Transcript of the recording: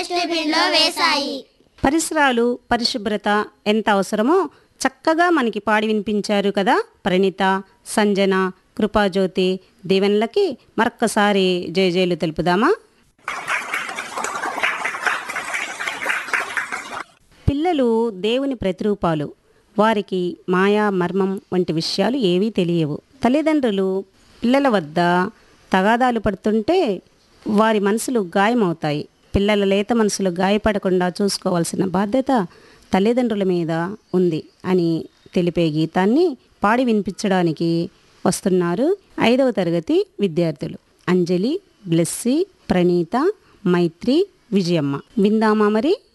డస్ట్బిన్లో వేశాయి పరిసరాలు పరిశుభ్రత ఎంత అవసరమో చక్కగా మనకి పాడి వినిపించారు కదా ప్రణీత సంజన కృపాజ్యోతి దీవెనలకి మరొక్కసారి జయజయలు తెలుపుదామా పిల్లలు దేవుని ప్రతిరూపాలు వారికి మాయా మర్మం వంటి విషయాలు ఏవీ తెలియవు తల్లిదండ్రులు పిల్లల వద్ద తగాదాలు పడుతుంటే వారి మనసులు గాయమవుతాయి పిల్లల లేత మనసులు గాయపడకుండా చూసుకోవాల్సిన బాధ్యత తల్లిదండ్రుల మీద ఉంది అని తెలిపే గీతాన్ని పాడి వినిపించడానికి వస్తున్నారు ఐదవ తరగతి విద్యార్థులు అంజలి బ్లెస్సి ప్రణీత మైత్రి విజయమ్మ విందామా మరి